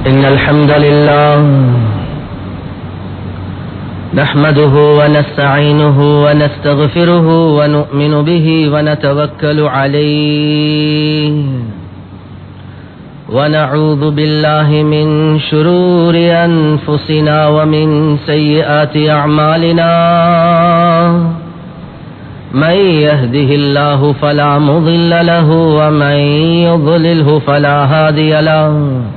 إن الحمد لله نحمده ونستعينه ونستغفره ونؤمن به ونتوكل عليه ونعوذ بالله من شرور أنفسنا ومن سيئات أعمالنا من يهده الله فلا مضل له ومن يضلله فلا هادي له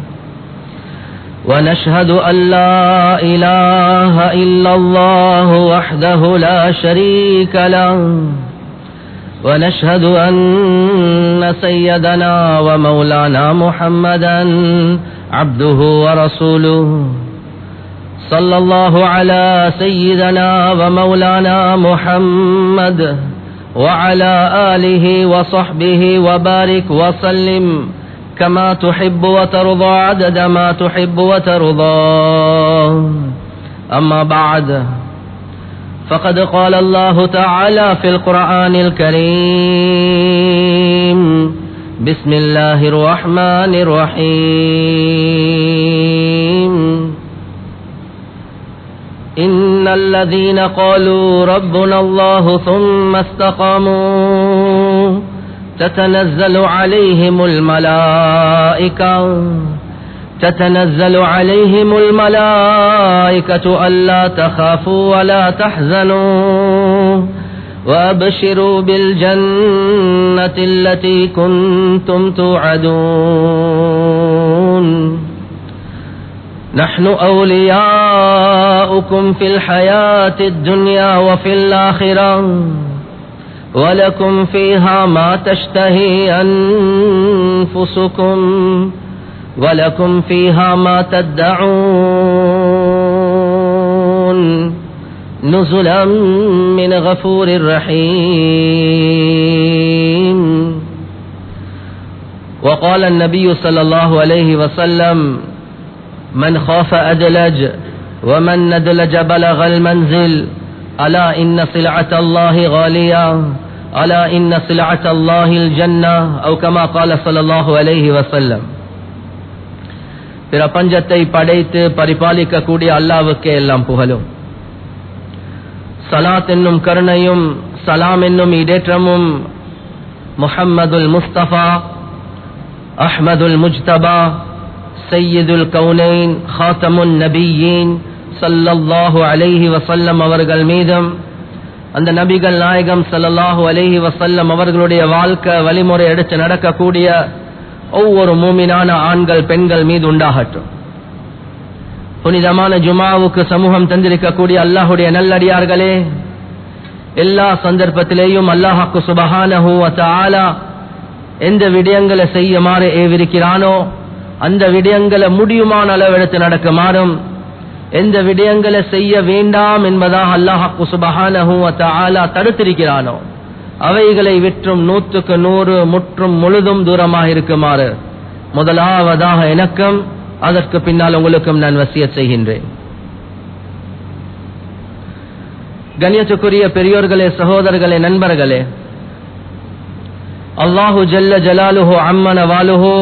ونشهد أن لا إله إلا الله وحده لا شريك له ونشهد أن سيدنا ومولانا محمدا عبده ورسوله صلى الله على سيدنا ومولانا محمد وعلى آله وصحبه وبارك وسلم كما تحب وترضى عدد ما تحب وترضى أما بعد فقد قال الله تعالى في القرآن الكريم بسم الله الرحمن الرحيم إن الذين قالوا ربنا الله ثم استقاموا تتنزل عليهم الملائكة تتنزل عليهم الملائكة ألا تخافوا ولا تحزنوا وأبشروا بالجنة التي كنتم توعدون نحن أولياؤكم في الحياة الدنيا وفي الآخرة ولكم فيها ما تشتهي أنفسكم ولكم فيها ما تدعون نزلا من غفور رحيم وقال النبي صلى الله عليه وسلم من خاف أدلج ومن ندلج بلغ المنزل ألا إن سلعة الله غالية ألا إن سلعة الله الجنة أو كما قال صلى الله عليه وسلم பிரபஞ்சத்தை படைத்து பரிபாலிக்கக்கூடிய அல்லாவுக்கே எல்லாம் புகழும் சலாத் என்னும் கருணையும் சலாம் என்னும் இடேற்றமும் முஹம்மதுல் முஸ்தபா அஹ்மதுல் முஜ்தபா சையீதுல் கவுனைன் ஹாத்தமுன் நபியீன் சல்லல்லாஹு அலைஹி வசல்லம் அவர்கள் மீதும் அந்த நபிகள் நாயகம் சல்லல்லாஹு அலைஹி வசல்லம் அவர்களுடைய வாழ்க்கை வழிமுறை எடுத்து நடக்கக்கூடிய ஒவ்வொரு மூமினான ஆண்கள் பெண்கள் மீது உண்டாகட்டும் புனிதமான ஜுமாவுக்கு சமூகம் தந்திருக்கக்கூடிய அல்லாஹுடைய நல்லடியார்களே எல்லா சந்தர்ப்பத்திலேயும் அல்லாஹாக்கு சுபஹானஹூ ஆலா எந்த விடயங்களை செய்யுமாறு ஏவிருக்கிறானோ அந்த விடயங்களை முடியுமான அளவெடுத்து நடக்குமாறும் எந்த விடயங்களை செய்ய வேண்டாம் என்பதாக அல்லாஹாக்கு சுபஹானஹூ ஆலா தடுத்திருக்கிறானோ அவைகளை விற்றும் நூற்றுக்கு நூறு முற்றும் முழுதும் தூரமாக இருக்குமாறு முதலாவதாக எனக்கும் அதற்கு பின்னால் உங்களுக்கும் நான் வசிய செய்கின்றேன் கண்ணியத்துக்குரிய பெரியோர்களே சகோதரர்களே நண்பர்களே அல்லாஹு ஜல்ல ஜலாலுஹோ அம்மன வாலுஹோ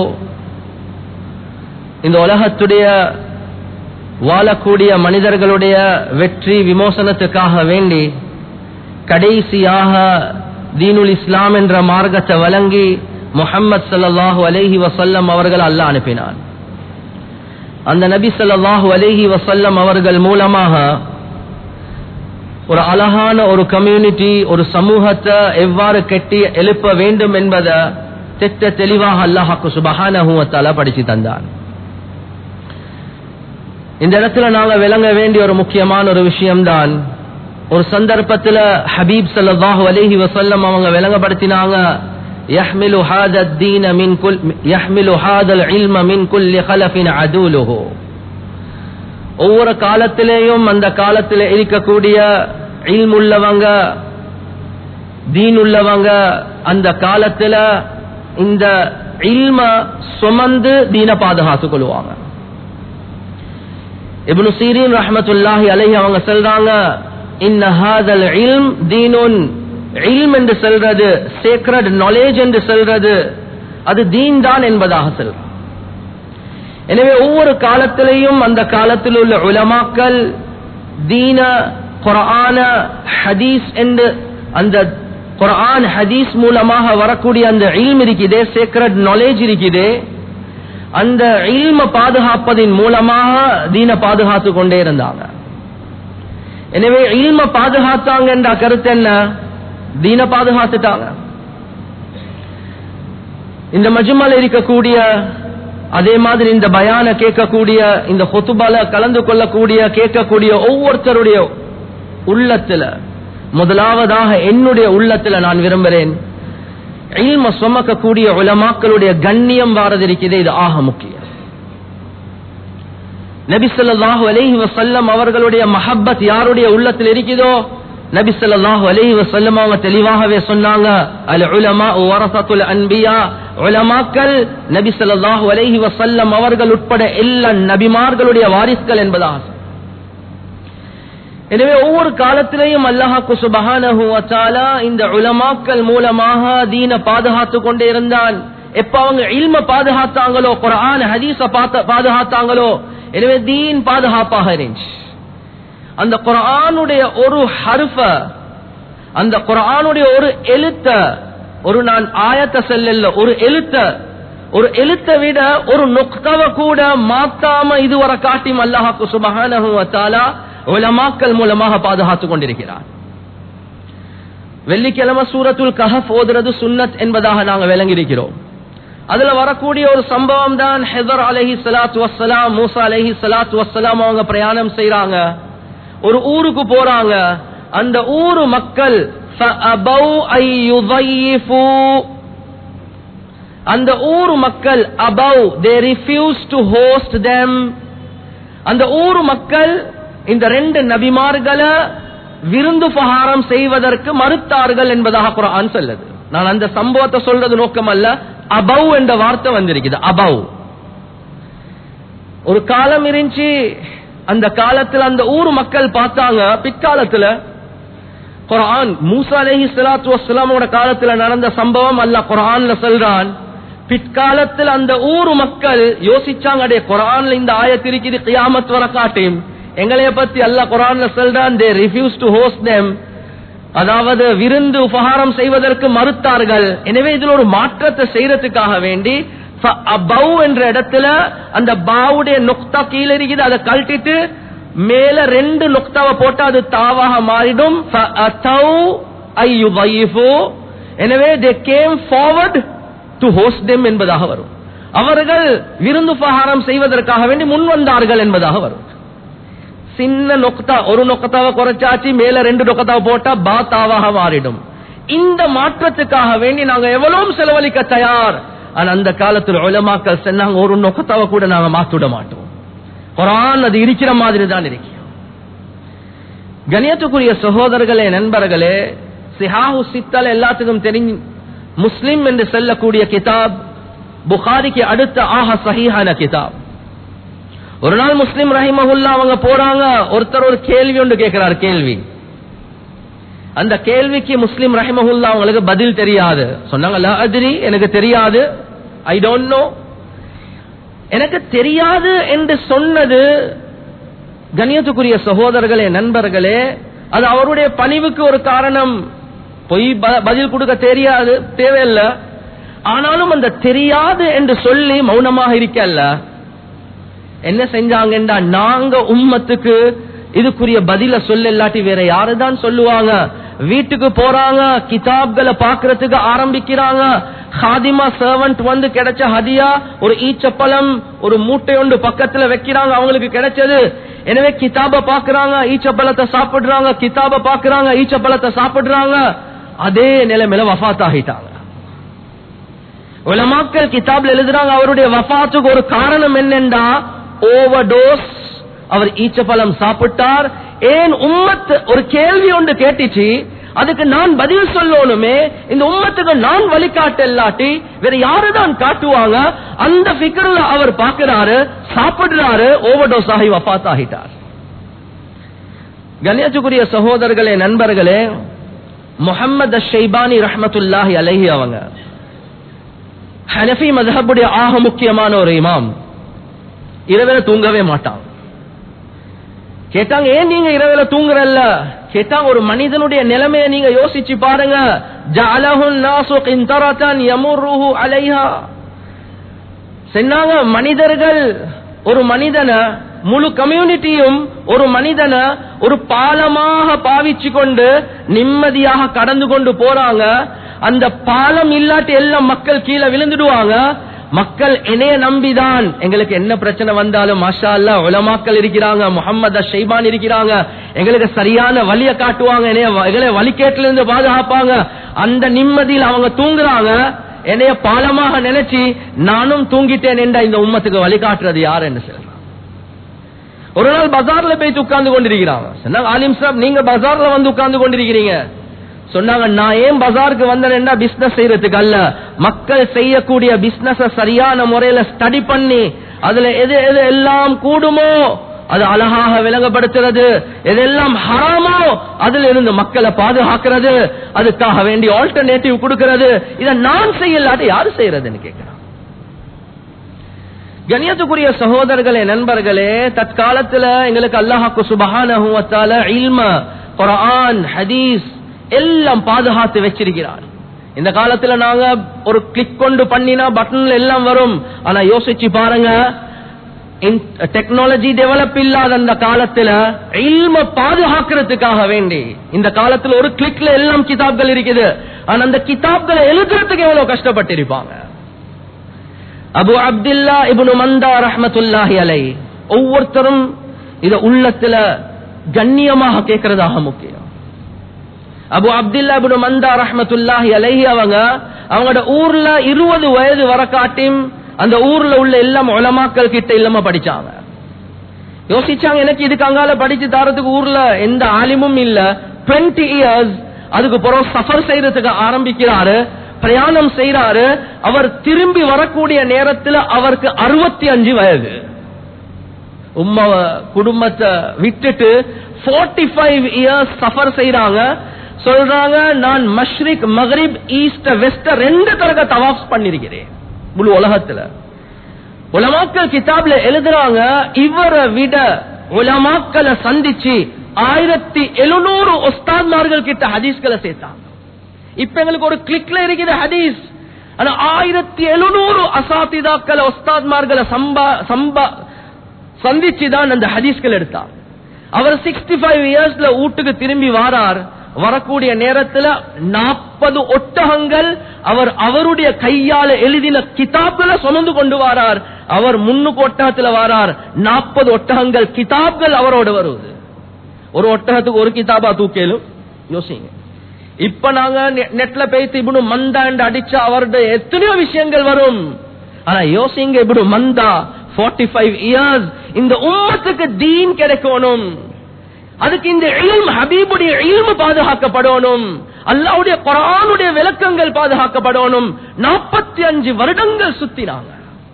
இந்த உலகத்துடைய வாழக்கூடிய மனிதர்களுடைய வெற்றி விமோசனத்துக்காக வேண்டி கடைசியாக தீனுல் இஸ்லாம் என்ற மார்க்கத்தை வழங்கி முஹம்மது சல்லாஹூ அலஹி வசல்லம் அவர்கள் அல்ல அனுப்பினார் அந்த நபி சல்லாஹூ அலஹி வசல்லம் அவர்கள் மூலமாக ஒரு அழகான ஒரு கம்யூனிட்டி ஒரு சமூகத்தை எவ்வாறு கட்டி எழுப்ப வேண்டும் என்பதை திட்ட தெளிவாக அல்லாஹாக்கு சுபஹானஹூவத்தால படிச்சு தந்தார் இந்த இடத்துல நாங்க விளங்க வேண்டிய ஒரு முக்கியமான ஒரு விஷயம்தான் ஒரு சந்தர்ப்பத்தில் ஹபீப் சல்லாஹூ அலஹி வசல்லம் அவங்க விளங்கப்படுத்தினாங்க يحمل هذا الدين من كل يحمل هذا العلم من كل خلف عدوله ஒவ்வொரு காலத்திலேயும் அந்த காலத்தில் இருக்கக்கூடிய இல்ம் உள்ளவங்க தீன் உள்ளவங்க அந்த காலத்துல இந்த இல்ம சுமந்து தீன பாதுகாத்துக் கொள்வாங்க இப்னு சீரின் ரஹமத்துல்லாஹி அலைஹி அவங்க சொல்றாங்க இன்ன ஹாதல் இல்ம் தீனுன் இல்ம் என்று சொல்றது சேக்ரட் நாலேஜ் என்று சொல்றது அது தீன் தான் என்பதாக சொல்றான் எனவே ஒவ்வொரு காலத்திலையும் அந்த காலத்தில் உள்ள உலமாக்கள் தீன குரான ஹதீஸ் என்று அந்த குரான் ஹதீஸ் மூலமாக வரக்கூடிய அந்த இல்ம் இருக்குதே சேக்ரட் நாலேஜ் இருக்குதே அந்த இல்ம பாதுகாப்பதின் மூலமாக தீன பாதுகாத்து கொண்டே இருந்தாங்க எனவே இல்ம பாதுகாத்தாங்க என்ற கருத்து என்ன தீன பாதுகாத்துட்டாங்க இந்த மஜுமல் இருக்கக்கூடிய அதே மாதிரி இந்த பயான கேட்கக்கூடிய இந்த ஹொத்துபால கலந்து கொள்ளக்கூடிய கேட்கக்கூடிய ஒவ்வொருத்தருடைய உள்ளத்துல முதலாவதாக என்னுடைய உள்ளத்துல நான் விரும்புகிறேன் இல்ம சுமக்கக்கூடிய உலமாக்களுடைய கண்ணியம் வாரது இருக்குது இது ஆக முக்கியம் நபி ஸல்லல்லாஹு அலைஹி வஸல்லம் அவர்களுடைய மஹப்பத் யாருடைய உள்ளத்தில் இருக்குதோ நபி ஸல்லல்லாஹு அலைஹி வஸல்லம் அவங்க தெளிவாகவே சொன்னாங்க அல் உலமா வரசத்துல் அன்பியா உலமாக்கள் நபி ஸல்லல்லாஹு அலைஹி வஸல்லம் அவர்கள் உட்பட எல்லா நபிமார்களுடைய வாரிசுகள் என்பதாக எனவே ஒவ்வொரு காலத்திலேயும் அல்லாஹாக்கு சுபஹானஹு வத்தாலா இந்த உலமாக்கள் மூலமாக தீன பாதுகாத்து கொண்டே இருந்தான் எப்ப அவங்க இல்ம பாதுகாத்தாங்களோ குரான் ஹதீஸ பாதுகாத்தாங்களோ எனவே தீன் பாதுகாப்பாக இருந்துச்சு அந்த குரானுடைய ஒரு ஹருஃப அந்த குரானுடைய ஒரு எழுத்த ஒரு நான் ஆயத்த செல்லல ஒரு எழுத்த ஒரு எழுத்தை விட ஒரு நொக்தவ கூட மாத்தாம இதுவரை காட்டியும் அல்லாஹாக்கு சுபஹானஹு வத்தாலா உலமாக்கள் மூலமாக பாதுகாத்துக் கொண்டிருக்கிறார் வெள்ளிக்கிழமை சூரத்துல் கஹப் ஓதுறது சுன்னத் என்பதாக நாங்கள் விளங்கியிருக்கிறோம் அதுல வரக்கூடிய ஒரு சம்பவம் தான் ஹெதர் அலஹி சலாத் வசலாம் மூசா அலஹி சலாத் வசலாம் அவங்க பிரயாணம் செய்யறாங்க ஒரு ஊருக்கு போறாங்க அந்த ஊரு மக்கள் அந்த ஊரு மக்கள் above they refuse to host them அந்த ஊரு மக்கள் இந்த ரெண்டு நபிமார்களை விருந்து பகாரம் செய்வதற்கு மறுத்தார்கள் என்பதாக குரான் சொல்லுது நான் அந்த சம்பவத்தை சொல்றது நோக்கம் அல்ல அபவ் என்ற வார்த்தை வந்திருக்குது அபவ் ஒரு காலம் இருந்துச்சு அந்த காலத்துல அந்த ஊர் மக்கள் பார்த்தாங்க பிற்காலத்துல குரான் மூசா அலஹி சலாத்து வஸ்லாமோட காலத்துல நடந்த சம்பவம் அல்ல குரான்ல சொல்றான் பிற்காலத்தில் அந்த ஊர் மக்கள் யோசிச்சாங்க அடே குரான்ல இந்த ஆயத்திருக்குது கியாமத் வர காட்டும் எங்களைய பத்தி அல்ல குரான்ல சொல்றான் they refuse to host them அதாவது விருந்து உபகாரம் செய்வதற்கு மறுத்தார்கள் எனவே இதுல ஒரு மாற்றத்தை செய்யறதுக்காக வேண்டி பவ் என்ற இடத்துல அந்த பாவுடைய நொக்தா கீழே இருக்குது அதை கழட்டிட்டு மேல ரெண்டு நொக்தாவை போட்டு அது தாவாக மாறிடும் எனவே they came forward to host them என்பதாக வரும் அவர்கள் விருந்து உபகாரம் செய்வதற்காக வேண்டி முன் வந்தார்கள் என்பதாக வரும் சின்ன நொக்தா ஒரு நொக்கத்தாவை குறைச்சாச்சு மேல ரெண்டு நொக்கத்தாவை போட்டா பாத்தாவாக மாறிடும் இந்த மாற்றத்துக்காக வேண்டி நாங்க எவ்வளவு செலவழிக்க தயார் ஆனா அந்த காலத்துல உலமாக்கள் சொன்னாங்க ஒரு நொக்கத்தாவை கூட நாங்க மாத்திட மாட்டோம் குரான் அது இருக்கிற மாதிரி தான் இருக்கு கணியத்துக்குரிய சகோதரர்களே நண்பர்களே சிஹாஹு சித்தல் எல்லாத்துக்கும் தெரிஞ்சு முஸ்லிம் என்று சொல்லக்கூடிய கிதாப் புகாரிக்கு அடுத்த ஆஹா சஹீஹான கிதாப் ஒரு நாள் முஸ்லிம் ரஹிமஹுல்லா அவங்க போறாங்க ஒருத்தர் ஒரு கேள்வி ஒன்று கேட்கிறார் கேள்வி அந்த கேள்விக்கு முஸ்லிம் ரஹிமஹுல்லா அவங்களுக்கு பதில் தெரியாது சொன்னாங்க அதிரி எனக்கு தெரியாது ஐ டோன்ட் நோ எனக்கு தெரியாது என்று சொன்னது கண்ணியத்துக்குரிய சகோதரர்களே நண்பர்களே அது அவருடைய பணிவுக்கு ஒரு காரணம் பொய் பதில் கொடுக்க தெரியாது தேவையில்லை ஆனாலும் அந்த தெரியாது என்று சொல்லி மௌனமாக இருக்கல்ல என்ன செஞ்சாங்கன்றா நாங்க உம்மத்துக்கு இதுக்குரிய பதில சொல்ல இல்லாட்டி வேற யாருதான் சொல்லுவாங்க வீட்டுக்கு போறாங்க கிதாப்களை பாக்குறதுக்கு ஆரம்பிக்கிறாங்க ஹாதிமா சர்வன்ட் வந்து கிடைச்ச ஹதியா ஒரு ஈச்சப்பழம் ஒரு மூட்டை ஒன்று பக்கத்துல வைக்கிறாங்க அவங்களுக்கு கிடைச்சது எனவே கிதாப பாக்குறாங்க ஈச்சப்பழத்தை சாப்பிடுறாங்க கிதாப பாக்குறாங்க ஈச்சப்பழத்தை சாப்பிடுறாங்க அதே நிலைமையில வஃத் ஆகிட்டாங்க உலமாக்கள் கிதாப்ல எழுதுறாங்க அவருடைய வஃத்துக்கு ஒரு காரணம் என்னென்றா ஓவர் டோஸ் அவர் ஈச்சப்பழம் சாப்பிட்டார் ஏன் உம்மத்து ஒரு கேள்வி ஒன்று கேட்டுச்சு அதுக்கு நான் பதில் சொல்லணுமே இந்த உம்மத்துக்கு நான் வழிகாட்ட இல்லாட்டி வேற யாருதான் காட்டுவாங்க அந்த பிகர்ல அவர் பாக்குறாரு சாப்பிடுறாரு ஓவர் டோஸ் ஆகி வஃத் ஆகிட்டார் கணேசுக்குரிய சகோதரர்களே நண்பர்களே முகமது ஷைபானி ரஹமத்துல்லாஹி அலஹி அவங்க ஹனஃபி மதஹபுடைய ஆக முக்கியமான ஒரு இமாம் இரவில தூங்கவே மாட்டாங்க கேட்டாங்க ஏன் நீங்க இரவில தூங்குறல்ல கேட்டாங்க ஒரு மனிதனுடைய நிலைமையை நீங்க யோசிச்சு பாருங்க ஜஅலஹுன் நாசு கிந்தரதன் யமுருஹு அலைஹா சொன்னாங்க மனிதர்கள் ஒரு மனிதனை முழு கம்யூனிட்டியும் ஒரு மனிதனை ஒரு பாலமாக பாவிச்சு கொண்டு நிம்மதியாக கடந்து கொண்டு போறாங்க அந்த பாலம் இல்லாட்டி எல்லாம் மக்கள் கீழே விழுந்துடுவாங்க மக்கள் என்னைய நம்பிதான் எங்களுக்கு என்ன பிரச்சனை வந்தாலும் மாஷா அல்லா உலமாக்கள் இருக்கிறாங்க முகமது ஷைபான் இருக்கிறாங்க எங்களுக்கு சரியான வழியை காட்டுவாங்க என்னைய எங்களை வழிகேட்டில இருந்து பாதுகாப்பாங்க அந்த நிம்மதியில் அவங்க தூங்குறாங்க என்னைய பாலமாக நினைச்சு நானும் தூங்கிட்டேன் என்ற இந்த உம்மத்துக்கு வழிகாட்டுறது யார் என்று சொல்றாங்க ஒரு நாள் பஜார்ல போய் உட்கார்ந்து கொண்டிருக்கிறாங்க சொன்னாங்க ஆலிம் சாப் நீங்க பஜார்ல வந்து உட்கார்ந்து கொண்டிருக்கிறீங்க சொன்னாங்க நான் ஏன் பஜாருக்கு வந்தேன்னா பிசினஸ் செய்யறதுக்கு அல்ல மக்கள் செய்யக்கூடிய பிசினஸ் சரியான முறையில ஸ்டடி பண்ணி அதுல எது எது எல்லாம் கூடுமோ அது அழகாக விளங்கப்படுத்துறது எதெல்லாம் ஹராமோ அதுல இருந்து மக்களை பாதுகாக்கிறது அதுக்காக வேண்டிய ஆல்டர்னேட்டிவ் கொடுக்கிறது இதை நான் செய்யலாட்டி யாரு செய்யறதுன்னு கேட்கிறேன் கணியத்துக்குரிய சகோதரர்களே நண்பர்களே தற்காலத்துல எங்களுக்கு அல்லாஹாக்கு சுபஹான இல்ம குரான் ஹதீஸ் எல்லாம் பாதுகாத்து வச்சிருக்கிறார் இந்த காலத்துல நாங்க ஒரு கிளிக் கொண்டு பண்ணினா பட்டன்ல எல்லாம் வரும் ஆனா யோசிச்சு பாருங்க டெக்னாலஜி டெவலப் இல்லாத அந்த காலத்துல இல்ம பாதுகாக்கிறதுக்காக வேண்டி இந்த காலத்துல ஒரு கிளிக்ல எல்லாம் கிதாப்கள் இருக்குது ஆனா அந்த கிதாப்களை எழுதுறதுக்கு எவ்வளவு கஷ்டப்பட்டிருப்பாங்க அபு அப்துல்லா இபுனு மந்தா ரஹமத்துல்லாஹி அலை ஒவ்வொருத்தரும் இத உள்ளத்துல கண்ணியமாக கேட்கறதாக முக்கியம் அபு அப்துல்லா இபுனு மந்தா ரஹமத்துல்லாஹி அலைஹி அவங்க அவங்களோட ஊர்ல இருபது வயது வர காட்டியும் அந்த ஊர்ல உள்ள எல்லாம் உலமாக்கள் கிட்ட இல்லாம படிச்சாங்க யோசிச்சாங்க எனக்கு இதுக்கு அங்கால படிச்சு தரத்துக்கு ஊர்ல எந்த ஆலிமும் இல்ல டுவெண்ட்டி இயர்ஸ் அதுக்கு பிறகு சஃபர் செய்யறதுக்கு ஆரம்பிக்கிறாரு பிரயாணம் செய்யறாரு அவர் திரும்பி வரக்கூடிய நேரத்தில் அவருக்கு அறுபத்தி அஞ்சு வயது உம்ம குடும்பத்தை விட்டுட்டு போர்ட்டி ஃபைவ் இயர்ஸ் சஃபர் செய்யறாங்க சொல்றாங்க நான் மஷ்ரிக் மகரிப் ஈஸ்ட் வெஸ்ட் ரெண்டு தரக தவாஃப் பண்ணிருக்கிறேன் முழு உலகத்துல உலமாக்கள் கிதாப்ல எழுதுறாங்க இவரை விட உலமாக்களை சந்திச்சு ஆயிரத்தி எழுநூறு ஒஸ்தாத்மார்கள் கிட்ட ஹதீஸ்களை சேர்த்தாங்க இப்ப எங்களுக்கு ஒரு கிளிக்ல இருக்குது ஹதீஸ் ஆனா ஆயிரத்தி எழுநூறு அசாத்திதாக்களை ஒஸ்தாத்மார்களை சம்பா சம்பா சந்திச்சுதான் அந்த ஹதீஸ்கள் எடுத்தார் அவர் சிக்ஸ்டி ஃபைவ் இயர்ஸ்ல வீட்டுக்கு திரும்பி வாரார் வரக்கூடிய நேரத்துல நாற்பது ஒட்டகங்கள் அவர் அவருடைய கையால எழுதின கிதாப்களை சுமந்து கொண்டு வாரார் அவர் முன்னுக்கு ஒட்டகத்துல வாரார் நாற்பது ஒட்டகங்கள் கிதாப்கள் அவரோட வருவது ஒரு ஒட்டகத்துக்கு ஒரு கிதாபா தூக்கலும் யோசிங்க இப்ப நாங்க நெட்ல பேசி இப்படி மந்தா என்று அடிச்சா அவருடைய எத்தனையோ விஷயங்கள் வரும் ஆனா யோசிங்க இப்படி மந்தா போர்ட்டி ஃபைவ் இயர்ஸ் இந்த உம்மத்துக்கு தீன் கிடைக்கணும் அதுக்கு இந்த இல்ம் ஹபீபுடைய இல்மு பாதுகாக்கப்படணும் அல்லாவுடைய குரானுடைய விளக்கங்கள் பாதுகாக்கப்படணும் நாற்பத்தி அஞ்சு வருடங்கள் சுத்தினாங்க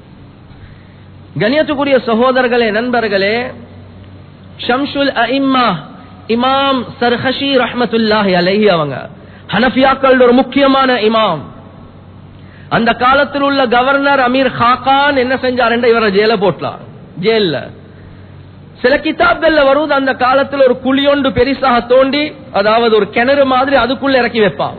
கணியத்துக்குரிய சகோதரர்களே நண்பர்களே ஷம்சுல் அஇம்மா இமாம் சர்ஹஷி ரஹமத்துல்லாஹி அலைஹி அவங்க ஹனஃபியாக்கள் ஒரு முக்கியமான இமாம் அந்த காலத்தில் உள்ள கவர்னர் அமீர் ஹாகான் என்ன செஞ்சார் இவரை ஜெயில போட்டலாம் ஜெயில சில கிதாப்கள்ல வருவது அந்த காலத்தில் ஒரு குழியொண்டு பெரிசாக தோண்டி அதாவது ஒரு கிணறு மாதிரி அதுக்குள்ள இறக்கி வைப்பாங்க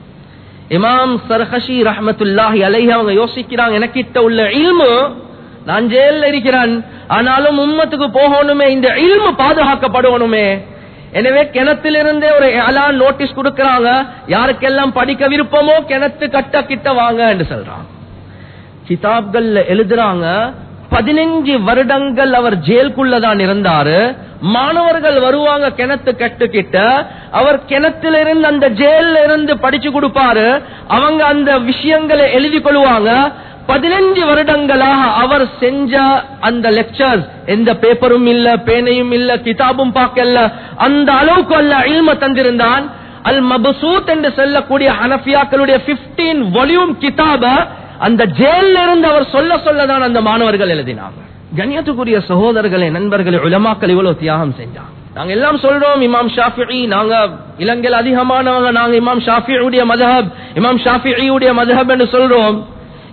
இமாம் சர்ஹஷி ரஹமத்துல்லாஹி அலைஹி அவங்க யோசிக்கிறாங்க எனக்கிட்ட உள்ள இல்மு நான் ஜெயில இருக்கிறேன் ஆனாலும் உம்மத்துக்கு போகணுமே இந்த இல்மு பாதுகாக்கப்படணுமே எனவே கிணத்திலிருந்தே ஒரு அலான் நோட்டீஸ் கொடுக்கறாங்க யாருக்கெல்லாம் படிக்க விருப்பமோ கிணத்து கட்ட கிட்ட வாங்க என்று சொல்றாங்க கிதாப்கள்ல எழுதுறாங்க பதினஞ்சு வருடங்கள் அவர் ஜெயிலுக்குள்ளதான் இருந்தாரு மாணவர்கள் வருவாங்க கிணத்து கட்டு கிட்ட அவர் கிணத்திலிருந்து அந்த ஜெயில இருந்து படிச்சு கொடுப்பாரு அவங்க அந்த விஷயங்களை எழுதி கொள்வாங்க பதினஞ்சு வருடங்களாக அவர் செஞ்ச அந்த லெக்சர்ஸ் எந்த பேப்பரும் இல்ல பேனையும் இல்ல கிதாபும் பார்க்கல அந்த அளவுக்கு அல்ல இல்ம தந்திருந்தான் அல் மபசூத் என்று சொல்லக்கூடிய ஹனஃபியாக்களுடைய பிப்டீன் வால்யூம் கிதாப அந்த ஜெயில இருந்து அவர் சொல்ல சொல்லதான் அந்த மாணவர்கள் எழுதினாங்க கண்ணியத்துக்குரிய சகோதரர்களே நண்பர்களே உலமாக்கள் இவ்வளவு தியாகம் செஞ்சாங்க நாங்க எல்லாம் சொல்றோம் இமாம் ஷாஃபி நாங்க இலங்கையில் அதிகமானவங்க நாங்க இமாம் ஷாஃபியுடைய மதஹப் இமாம் ஷாஃபியுடைய மதஹப் என்று சொல்றோம்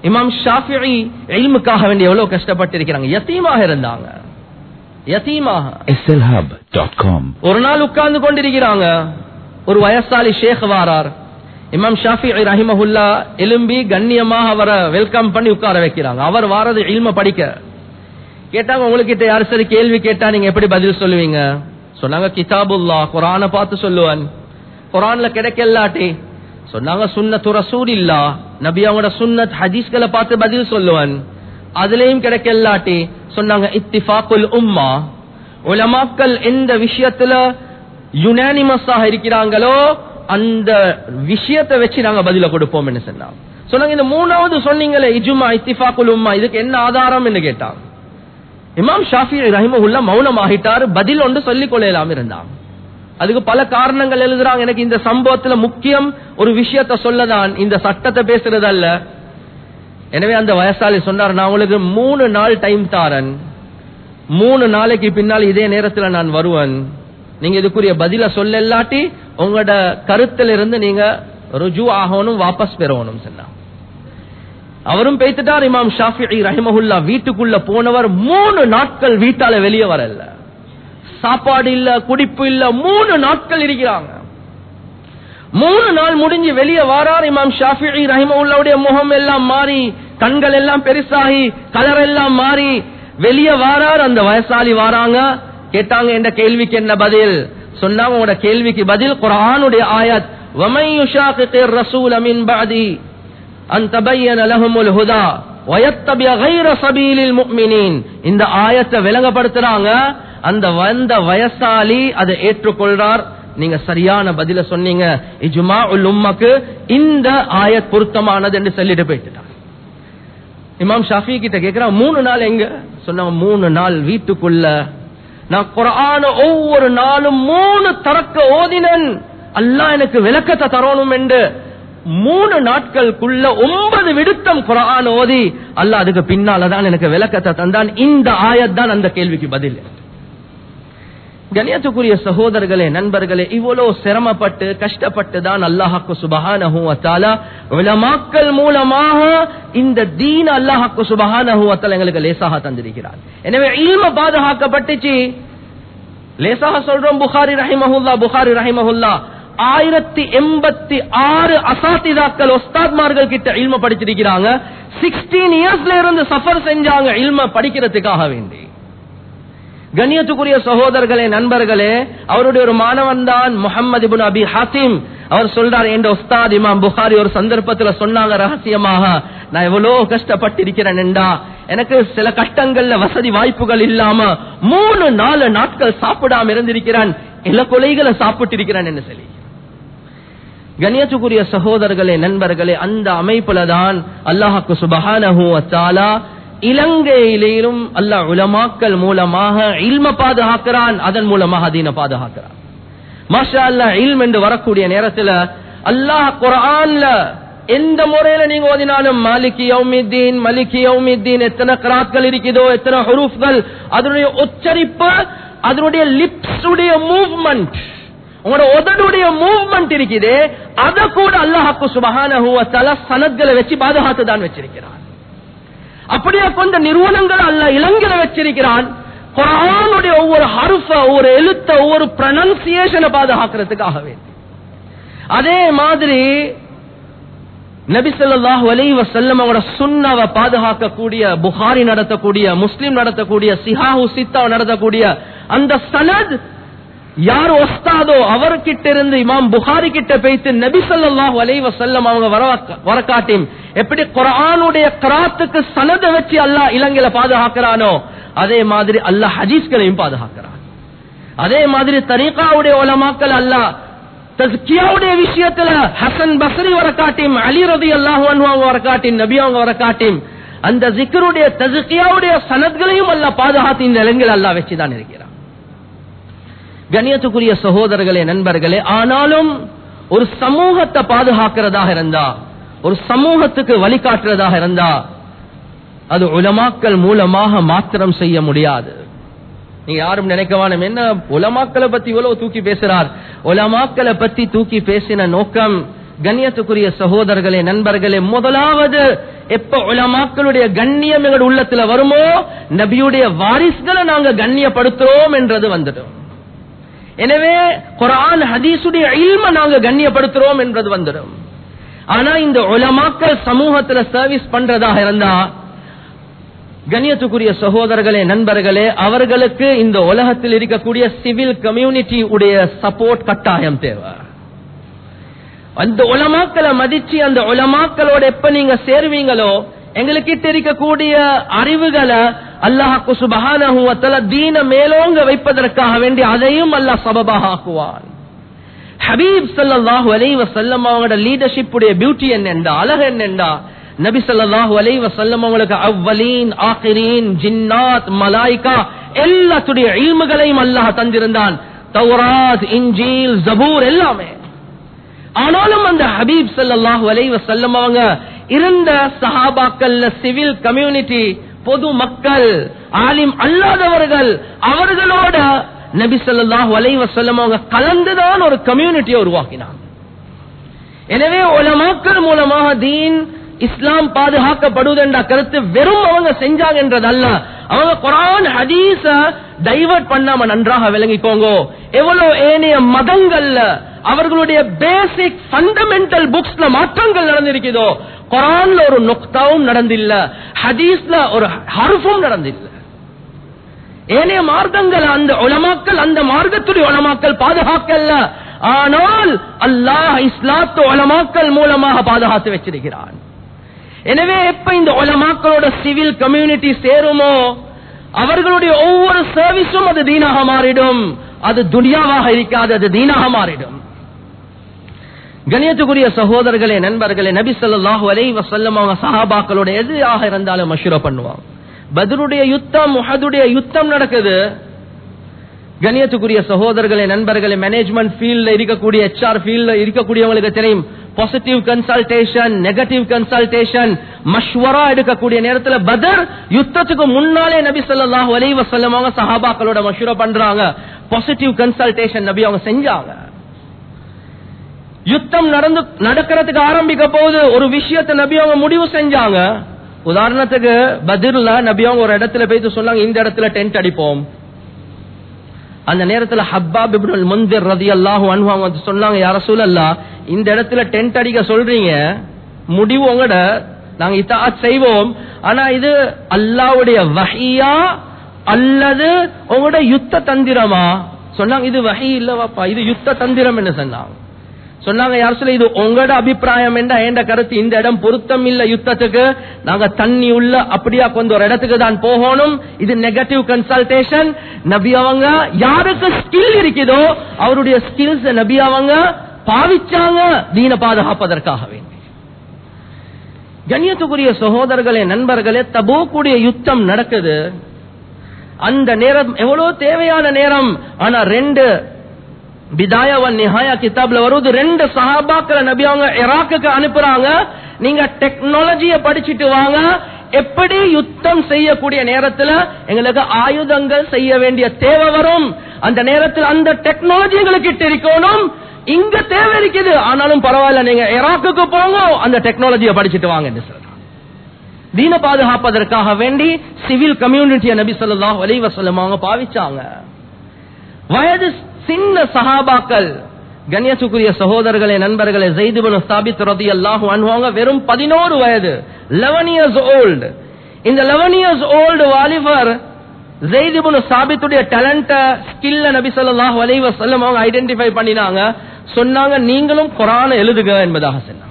இமாம் ஷாஃபிஇ இல்முக்காக வேண்டி எவ்வளவு கஷ்டப்பட்டிருக்கிறாங்க யத்தீமாக இருந்தாங்க யத்தீமாக slhub.com. ஒரு நாள் உட்கார்ந்து கொண்டிருக்கிறாங்க ஒரு வயசாலி ஷேக் வாரார் இமாம் ஷாஃபி ரஹிமஹுல்லா எலும்பி கண்ணியமாக அவரை வெல்கம் பண்ணி உட்கார வைக்கிறாங்க அவர் வாரது இல்ம படிக்க கேட்டாங்க உங்ககிட்ட யாரு சரி கேள்வி கேட்டா நீங்க எப்படி பதில் சொல்லுவீங்க சொன்னாங்க கிதாபுல்லா குரானை பார்த்து சொல்லுவேன் குரான்ல கிடைக்கலாட்டி சொன்னாங்க சுன்னத்து ரசூலில்லா நபி அவங்களோட சுன்னத் ஹதீஸ்களை பார்த்து பதில் சொல்லுவேன் அதுலயும் கிடைக்கலாட்டி சொன்னாங்க இத்திஃபாக்குல் உம்மா உலமாக்கள் எந்த விஷயத்துல யுனானிமஸாக இருக்கிறாங்களோ அந்த விஷயத்தை வச்சு நாங்க பதில கொடுப்போம் என்ன சொன்னாங்க சொன்னாங்க இந்த மூணாவது சொன்னீங்களே இஜுமா இத்திஃபாக்குல் உம்மா இதுக்கு என்ன ஆதாரம் என்று கேட்டாங்க இமாம் ஷாஃபி ரஹிமஹுல்லா மௌனமாகிட்டார் பதில் ஒன்று சொல்லிக் கொள்ளலாம் இருந்தாங்க அதுக்கு பல காரணங்கள் எழுதுறாங்க எனக்கு இந்த சம்பவத்துல முக்கியம் ஒரு விஷயத்த சொல்லதான் இந்த சட்டத்தை பேசுறது அல்ல எனவே அந்த வயசாளி சொன்னார் நான் உங்களுக்கு மூணு நாள் டைம் தாரன் மூணு நாளைக்கு பின்னால் இதே நேரத்துல நான் வருவேன் நீங்க இதுக்குரிய பதில சொல்லலாட்டி உங்களோட கருத்துல இருந்து நீங்க ருஜு ஆகணும் வாபஸ் பெறணும் சொன்னா அவரும் பேத்துட்டார் இமாம் ஷாஃபி ரஹிமஹுல்லா வீட்டுக்குள்ள போனவர் மூணு நாட்கள் வீட்டால வெளியே வரல சாப்பாடு இல்ல குடிப்பு இல்ல மூணு நாட்கள் இருக்கிறாங்க மூணு நாள் முடிஞ்சு வெளியே வாரார் இமாம் ஷாஃபி ரஹிமவுல்லாவுடைய முகம் எல்லாம் மாறி கண்கள் எல்லாம் பெருசாகி கலர் எல்லாம் மாறி வெளியே வாரார் அந்த வயசாளி வாராங்க கேட்டாங்க என்ற கேள்விக்கு என்ன பதில் சொன்னாங்க உங்களோட கேள்விக்கு பதில் குரானுடைய ஆயத் وَمَن يُشَاقِقِ الرَّسُولَ مِن بَعْدِ أَن تَبَيَّنَ لَهُمُ الْهُدَى وَيَتَّبِعْ غَيْرَ سَبِيلِ الْمُؤْمِنِينَ இந்த ஆயத்தை விளங்கப்படுத்துறாங்க அந்த வந்த வயசாலி அதை ஏற்றுக்கொள்றார் நீங்க சரியான பதில சொன்னீங்க இஜுமா உல் உம்மக்கு இந்த ஆயத் பொருத்தமானது என்று சொல்லிட்டு போயிட்டார் இமாம் ஷாஃபி கிட்ட கேக்குறா மூணு நாள் எங்க சொன்னாங்க மூணு நாள் வீட்டுக்குள்ள நான் குரான ஒவ்வொரு நாளும் மூணு தரக்க ஓதினன் அல்லாஹ் எனக்கு விளக்கத்தை தரணும் என்று மூணு நாட்களுக்குள்ள ஒன்பது விடுத்தம் குரான் ஓதி அல்லாஹ் அதுக்கு பின்னாலதான் எனக்கு விளக்கத்தை தந்தான் இந்த ஆயத் தான் அந்த கேள்விக்கு பதில் கணியத்துக்குரிய சகோதரர்களே நண்பர்களே இவ்வளவு சிரமப்பட்டு கஷ்டப்பட்டு தான் அல்லாஹாக்கு சுபஹானஹு வத்தாலா உலமாக்கள் மூலமாக இந்த தீன் அல்லாஹாக்கு சுபஹானஹு வத்தாலா எங்களுக்கு லேசாக தந்திருக்கிறார் எனவே இல்ம பாதுகாக்கப்பட்டுச்சு லேசாக சொல்றோம் புகாரி ரஹிமஹுல்லா புகாரி ரஹிமஹுல்லா ஆயிரத்தி எண்பத்தி ஆறு அசாத்திதாக்கள் ஒஸ்தாத்மார்கள் கிட்ட இல்ம படிச்சிருக்கிறாங்க சிக்ஸ்டீன் இயர்ஸ்ல இருந்து சஃபர் செஞ்சாங்க இல்ம படிக்கிறதுக்காக வேண்டி கண்ணியத்துக்குரிய சகோதரர்களே நண்பர்களே அவருடைய ஒரு மாணவன் தான் முகமது இபுன் அபி ஹாசிம் அவர் சொல்றார் என்ற உஸ்தாத் இமாம் புகாரி ஒரு சந்தர்ப்பத்துல சொன்னாங்க ரகசியமாக நான் எவ்வளவு கஷ்டப்பட்டிருக்கிறேன் என்றா எனக்கு சில கஷ்டங்கள்ல வசதி வாய்ப்புகள் இல்லாம மூணு நாலு நாட்கள் சாப்பிடாம இருந்திருக்கிறேன் இல கொலைகளை சாப்பிட்டு இருக்கிறேன் என்று சொல்லி கண்ணியத்துக்குரிய சகோதரர்களே நண்பர்களே அந்த அமைப்புல தான் அல்லாஹாக்கு சுபஹானஹு வத்தாலா இலங்கையிலும் அல்லாஹ் உலமாக்கல் மூலமாக இல்ம பாதுகாக்கிறான் அதன் மூலமாக அதீன பாதுகாக்கிறான் மாஷா அல்லா இல்ம் என்று வரக்கூடிய நேரத்துல அல்லாஹ் குரான்ல எந்த முறையில நீங்க ஓதினாலும் மாலிகி யௌமித்தீன் மலிகி யௌமித்தீன் எத்தனை கிராத்கள் இருக்குதோ எத்தனை ஹுரூஃப்கள் அதனுடைய உச்சரிப்பு அதனுடைய லிப்ஸ் உடைய மூவ்மெண்ட் உங்களோட உதடுடைய மூவ்மெண்ட் இருக்குது அத கூட அல்லாஹாக்கு சுபஹானஹு வ தஆலா சனத்களை வச்சு பாதுகாத்து தான் வச்சிருக்கிறான் அப்படியே கொண்ட நிறுவனங்கள் அல்ல இலங்கையில வச்சிருக்கிறான் குரானுடைய ஒவ்வொரு ஹருஃப ஒவ்வொரு எழுத்த ஒவ்வொரு ப்ரனன்சியேஷனை பாதுகாக்கிறதுக்காக வேண்டி அதே மாதிரி நபி ஸல்லல்லாஹு அலைஹி வஸல்லம் அவரோட சுன்னவை பாதுகாக்கக்கூடிய புகாரி நடத்தக்கூடிய முஸ்லிம் நடத்தக்கூடிய சிஹாஹு சித்தா நடத்தக்கூடிய அந்த சனத் யார் ஒஸ்தாதோ அவர்கிட்ட இருந்து இமாம் புகாரி கிட்ட போய்த்து நபி ஸல்லல்லாஹு அலைஹி வஸல்லம் அவங்க வர வரக்காட்டியும் எப்படி குர்ஆனுடைய கிராத்துக்கு சனத வச்சு அல்லாஹ் இலங்கையில பாதுகாக்கிறானோ அதே மாதிரி அல்லாஹ் ஹதீஸ்களையும் பாதுகாக்கிறான் அதே மாதிரி தரீகாவுடைய உலமாக்கள் அல்லாஹ் தஸ்கியாவுடைய விஷயத்துல ஹசன் பஸ்ரி வரக்காட்டியும் அலி ரதி அல்லாஹு அன்ஹு அவங்க வரக்காட்டியும் நபி அவங்க வரக்காட்டியும் அந்த ஜிக்ருடைய தஸ்கியாவுடைய சனத்களையும் அல்லாஹ் பாதுகாத்து இந்த இலங்கையில் அல்லாஹ் வச்சுதான் இருக்கிறான் கண்ணியத்துக்குரிய சகோதரர்களே நண்பர்களே ஆனாலும் ஒரு சமூகத்தை பாதுகாக்கிறதாக இருந்தா ஒரு சமூகத்துக்கு வழிகாட்டுறதாக இருந்தா அது உலமாக்கல் மூலமாக மாத்திரம் செய்ய முடியாது நீங்க யாரும் நினைக்கவானும் என்ன உலமாக்களை பத்தி இவ்வளவு தூக்கி பேசுறார் உலமாக்களை பத்தி தூக்கி பேசின நோக்கம் கண்ணியத்துக்குரிய சகோதரர்களே நண்பர்களே முதலாவது எப்ப உலமாக்களுடைய கண்ணியம் எங்களுடைய உள்ளத்துல வருமோ நபியுடைய வாரிசுகளை நாங்க கண்ணியப்படுத்துறோம் என்றது வந்துடும் எனவே குரான் ஹதீசுடைய இல்ம நாங்க கண்ணியப்படுத்துறோம் என்றது வந்துடும் ஆனா இந்த உலமாக்கள் சமூகத்துல சர்வீஸ் பண்றதாக இருந்தா கண்ணியத்துக்குரிய சகோதரர்களே நண்பர்களே அவர்களுக்கு இந்த உலகத்தில் இருக்கக்கூடிய சிவில் கம்யூனிட்டி உடைய சப்போர்ட் கட்டாயம் தேவை அந்த உலமாக்களை மதிச்சு அந்த உலமாக்களோட எப்ப நீங்க சேருவீங்களோ எங்களுக்கிட்ட இருக்கக்கூடிய அறிவுகளை அல்லாஹாக்கு சுபகான தீன மேலோங்க வைப்பதற்காக வேண்டி அதையும் அல்லாஹ் சபபாக ஆக்குவான் ஹபீப் சல்லாஹூ அலைவ செல்லம் அவங்களோட லீடர்ஷிப் உடைய பியூட்டி என்னென்றா அழகு என்னென்றா நபி சல்லாஹூ அலைவ செல்லம் அவங்களுக்கு அவ்வலீன் ஆகிரீன் ஜின்னாத் மலாய்கா எல்லாத்துடைய இல்முகளையும் அல்லாஹ் தந்திருந்தான் தௌராத் இன்ஜீல் ஜபூர் எல்லாமே ஆனாலும் அந்த ஹபீப் சல்லாஹூ அலைவ செல்லம் அவங்க இருந்த சஹாபாக்கள்ல சிவில் கம்யூனிட்டி பொது மக்கள் ஆலிம் அல்லாதவர்கள் அவர்களோட நபி சொல்லாஹு அலைவ செல்லம் அவங்க கலந்துதான் ஒரு கம்யூனிட்டியை உருவாக்கினாங்க எனவே உலமாக்கள் மூலமாக தீன் இஸ்லாம் பாதுகாக்கப்படுவது என்ற கருத்து வெறும் அவங்க செஞ்சாங்க என்றதல்ல அவங்க குரான் ஹதீஸ டைவர்ட் பண்ணாம நன்றாக விளங்கிக்கோங்க எவ்வளவு ஏனைய மதங்கள்ல அவர்களுடைய பேசிக் ஃபண்டமெண்டல் புக்ஸ்ல மாற்றங்கள் நடந்திருக்குதோ குரான்ல ஒரு நொக்தாவும் நடந்தில்ல ஹதீஸ்ல ஒரு ஹர்ஃபும் நடந்தில்ல ஏனைய மார்க்கங்கள் அந்த உலமாக்கள் அந்த மார்க்கத்துடைய உலமாக்கள் பாதுகாக்கல்ல ஆனால் அல்லாஹ் இஸ்லாத்து உலமாக்கள் மூலமாக பாதுகாத்து வச்சிருக்கிறான் எனவே எப்ப இந்த உலமாக்களோட சிவில் கம்யூனிட்டி சேருமோ அவர்களுடைய ஒவ்வொரு சர்வீஸும் அது தீனாக மாறிடும் அது துனியாவாக இருக்காது அது தீனாக மாறிடும் கணியத்துக்குரிய சகோதரர்களே நண்பர்களே நபி சொல்லாஹு அலை வசல்லம் அவங்க சஹாபாக்களோட எதிராக இருந்தாலும் மஷூரா பண்ணுவாங்க பதருடைய யுத்தம் முஹதுடைய யுத்தம் நடக்குது கணியத்துக்குரிய சகோதரர்களே நண்பர்களே மேனேஜ்மெண்ட் ஃபீல்ட்ல இருக்கக்கூடிய ஹெச்ஆர் ஃபீல்ட்ல இருக்கக்கூடியவங்களுக்கு தெரியும் பாசிட்டிவ் கன்சல்டேஷன் நெகட்டிவ் கன்சல்டேஷன் மஷ்வரா எடுக்கக்கூடிய நேரத்துல பதர் யுத்தத்துக்கு முன்னாலே நபி சொல்லாஹு அலை வசல்லம் அவங்க சஹாபாக்களோட மஷூரா பண்றாங்க பாசிட்டிவ் கன்சல்டேஷன் நபி அவங்க செஞ்சாங்க யுத்தம் நடந்து நடக்கிறதுக்கு ஆரம்பிக்க போது ஒரு விஷயத்தை நபி அவங்க முடிவு செஞ்சாங்க உதாரணத்துக்கு பதிர்ல நபி அவங்க ஒரு இடத்துல போயிட்டு சொன்னாங்க இந்த இடத்துல டென்ட் அடிப்போம் அந்த நேரத்துல ஹப்பாப் இப்னுல் முந்திர் ரதி அல்லாஹு அன்ஹு வந்து சொன்னாங்க யார சூழல்லா இந்த இடத்துல டென்ட் அடிக்க சொல்றீங்க முடிவு உங்களோட நாங்க இத்தா செய்வோம் ஆனா இது அல்லாவுடைய வஹியா அல்லது உங்களோட யுத்த தந்திரமா சொன்னாங்க இது வஹி இல்லவாப்பா இது யுத்த தந்திரம் என்ன சொன்னாங்க சொன்னாங்க யார் சொல்ல இது உங்களோட அபிப்பிராயம் என்ன என்ற கருத்து இந்த இடம் பொருத்தம் இல்ல யுத்தத்துக்கு நாங்க தண்ணி உள்ள அப்படியா கொஞ்சம் ஒரு இடத்துக்கு தான் போகணும் இது நெகட்டிவ் கன்சல்டேஷன் நபி அவங்க யாருக்கு ஸ்கில் இருக்குதோ அவருடைய ஸ்கில்ஸ் நபி அவங்க பாவிச்சாங்க தீன பாதுகாப்பதற்காக வேண்டி கண்ணியத்துக்குரிய சகோதரர்களே நண்பர்களே தபோக்குடைய யுத்தம் நடக்குது அந்த நேரம் எவ்வளவு தேவையான நேரம் ஆனா ரெண்டு பிதாயவன் நிஹாயா கிதாப்ல வருவது ரெண்டு சஹாபாக்களை நபி அவங்க இராக்குக்கு அனுப்புறாங்க நீங்க டெக்னாலஜிய படிச்சுட்டு வாங்க எப்படி யுத்தம் செய்யக்கூடிய நேரத்துல எங்களுக்கு ஆயுதங்கள் செய்ய வேண்டிய தேவை வரும் அந்த நேரத்தில் அந்த டெக்னாலஜி எங்களுக்கு இருக்கணும் இங்க தேவை இருக்குது ஆனாலும் பரவாயில்ல நீங்க இராக்குக்கு போங்க அந்த டெக்னாலஜியை படிச்சுட்டு வாங்க என்று சொல்றாங்க தீன பாதுகாப்பதற்காக வேண்டி சிவில் கம்யூனிட்டியை நபி சொல்லாஹ் வலைவசல்லம் அவங்க பாவிச்சாங்க வயது சின்ன சஹாபாக்கள் கண்ணியத்துக்குரிய சகோதரர்களே நண்பர்களே ஜெய்துபனு ஸ்தாபித் ரதி அல்லாஹு அன்வாங்க வெறும் பதினோரு வயது லெவன் இயர்ஸ் ஓல்டு இந்த லெவன் இயர்ஸ் ஓல்டு வாலிபர் ஜெய்துபனு சாபித்துடைய டேலண்ட ஸ்கில்ல நபி சொல்லாஹு அலைஹி வஸல்லம் அவங்க ஐடென்டிஃபை பண்ணினாங்க சொன்னாங்க நீங்களும் குரான் எழுதுக என்பதாக சொன்னாங்க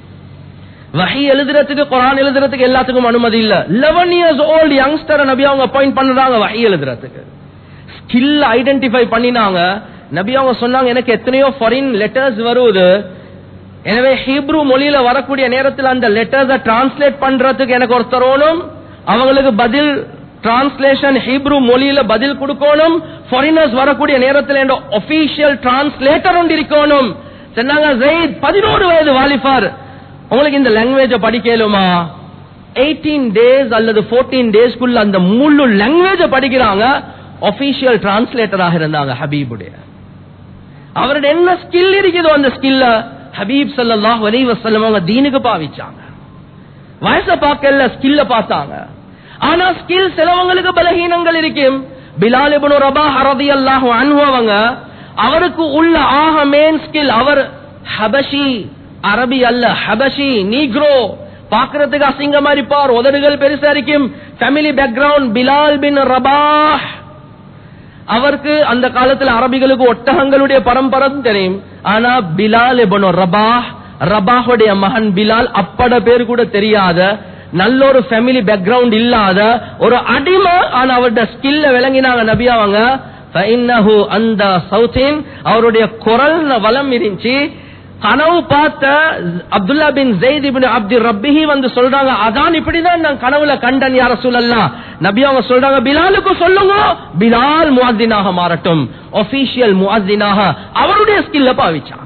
வஹி எழுதுறதுக்கு குரான் எழுதுறதுக்கு எல்லாத்துக்கும் அனுமதி இல்ல லெவன் இயர்ஸ் ஓல்டு யங்ஸ்டர் நபி அவங்க அப்பாயிண்ட் பண்றாங்க வஹி எழுதுறதுக்கு ஸ்கில் ஐடென்டிஃபை பண்ணினாங்க நபி அவங்க சொன்னாங்க எனக்கு எத்தனையோ ஃபாரின் லெட்டர்ஸ் வருவது எனவே ஹீப்ரு மொழியில வரக்கூடிய நேரத்தில் அந்த லெட்டர்ஸ டிரான்ஸ்லேட் பண்றதுக்கு எனக்கு ஒருத்தர் வேணும் அவங்களுக்கு பதில் டிரான்ஸ்லேஷன் ஹீப்ரு மொழியில பதில் கொடுக்கணும் ஃபாரினர்ஸ் வரக்கூடிய நேரத்தில் என்ற ஒபிஷியல் டிரான்ஸ்லேட்டர் ஒன்று இருக்கணும் சொன்னாங்க ஜெயித் பதினோரு வயது வாலிபர் உங்களுக்கு இந்த லாங்குவேஜ படிக்கலுமா எயிட்டீன் டேஸ் அல்லது போர்டீன் டேஸ்க்குள்ள அந்த முழு லாங்குவேஜ படிக்கிறாங்க ஒபிஷியல் டிரான்ஸ்லேட்டராக இருந்தாங்க ஹபீபுடைய அவருடைய என்ன ஸ்கில் இருக்குதோ அந்த ஸ்கில்ல ஹபீப் சல்லாஹ் அலி வசல்லம் அவங்க தீனுக்கு பாவிச்சாங்க வயசை பார்க்கல ஸ்கில்ல பார்த்தாங்க ஆனா ஸ்கில் சிலவங்களுக்கு பலகீனங்கள் இருக்கும் பிலால் இப்னு ரபாஹ் ரலியல்லாஹு அன்ஹு அவங்க அவருக்கு உள்ள ஆக மெயின் ஸ்கில் அவர் ஹபஷி அரபி அல்ல ஹபஷி நீக்ரோ பாக்குறதுக்கு அசிங்கமா இருப்பார் உதடுகள் பெருசா இருக்கும் family background Bilal bin Rabah அவருக்கு அந்த காலத்துல அரபிகளுக்கு ஒட்டகங்களுடைய பரம்பரை தெரியும் ஆனா பிலால் இப்னு ரபாஹ் ரபாஹுடைய மகன் பிலால் அப்பட பேர் கூட தெரியாத நல்ல ஒரு ஃபேமிலி பேக்ரவுண்ட் இல்லாத ஒரு அடிமை ஆனா அவருடைய ஸ்கில்ல விளங்கினாங்க நபி அவங்க فإنه அந்த சவுத்தின் அவருடைய குரல் வளம் இருந்துச்சு கனவு பார்த்த Abdullah bin Zaid ibn Abdul Rabbihi வந்து சொல்றாங்க அதான் இப்படிதான் நான் கனவுல கண்டன் யார சொல்லலாம் நபி அவங்க சொல்றாங்க பிலாலுக்கு சொல்லுங்க பிலால் முஅத்தினாக மாறட்டும் ஒபிஷியல் முஅத்தினாக அவருடைய ஸ்கில்ல பாவிச்சாங்க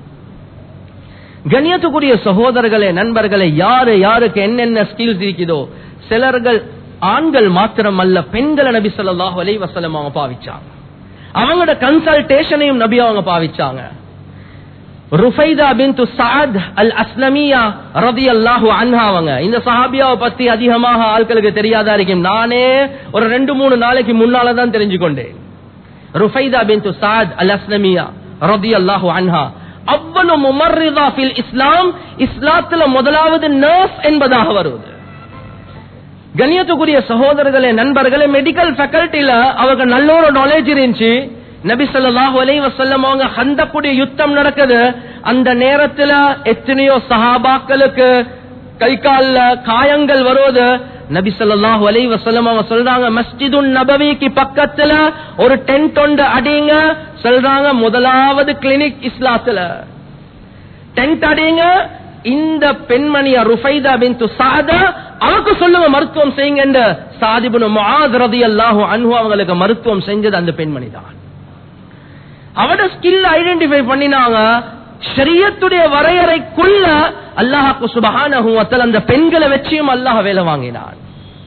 கண்ணியத்துக்குரிய சகோதரர்களே நண்பர்களே யாரு யாருக்கு என்னென்ன ஸ்கில்ஸ் இருக்குதோ சிலர்கள் ஆண்கள் மாத்திரம் அல்ல பெண்களை நபி ஸல்லல்லாஹு அலைஹி வஸல்லம் அவங்க பாவிச்சாங்க அவங்களோட கன்சல்டேஷனையும் நபி அவங்க பாவிச்சாங்க ருஃபைதா பின்து சஅத் அல் அஸ்லமியா ரலியல்லாஹு அன்ஹா அவங்க இந்த சஹாபியாவை பத்தி அதிகமாக ஆட்களுக்கு தெரியாதா இருக்கும் நானே ஒரு ரெண்டு மூணு நாளைக்கு முன்னால தான் தெரிஞ்சு கொண்டேன் ருஃபைதா பின்து சஅத் அல் அஸ்லமியா ரலியல்லாஹு அன்ஹா அவ்வளவு முமர்ரிதா ஃபில் இஸ்லாம் இஸ்லாத்துல முதலாவது நர்ஸ் என்பதாக வருவது கண்ணியத்துக்குரிய சகோதரர்களே நண்பர்களே மெடிக்கல் ஃபேக்கல்ட்டில அவங்க நல்ல ஒரு நாலேஜ் இருந்துச்சு நபி ஸல்லல்லாஹு அலைஹி வஸல்லம் அவங்க ஹந்தக்குடைய யுத்தம் நடக்குது அந்த நேரத்துல எத்தனையோ சஹாபாக்களுக்கு கை கால்ல காயங்கள் வருவது நபி ஸல்லல்லாஹு அலைஹி வஸல்லம் அவங்க சொல்றாங்க மஸ்ஜிதுன் நபவிக்கு பக்கத்துல ஒரு டென்ட் ஒன்று அடிங்க சொல்றாங்க முதலாவது கிளினிக் இஸ்லாத்துல டென்ட் அடிங்க இந்த பெண்மணிய ருஃபைதா பின் சாதா அவருக்கு சொல்லுங்க மருத்துவம் செய்யுங்க என்று சாதிபுன் முஆத் ரலியல்லாஹு அன்ஹு அவங்களுக்கு மருத்துவம் செஞ்சது அந்த பெண்மணி தான் அவட ஸ்கில் ஐடென்டிஃபை பண்ணினாங்க ஷரியத்துடைய வரையறைக்குள்ள அல்லாஹ்க்கு சுபஹானஹு வ தஆலா அந்த பெண்களை வச்சியும் அல்லாஹ் வேலை வாங்கினான்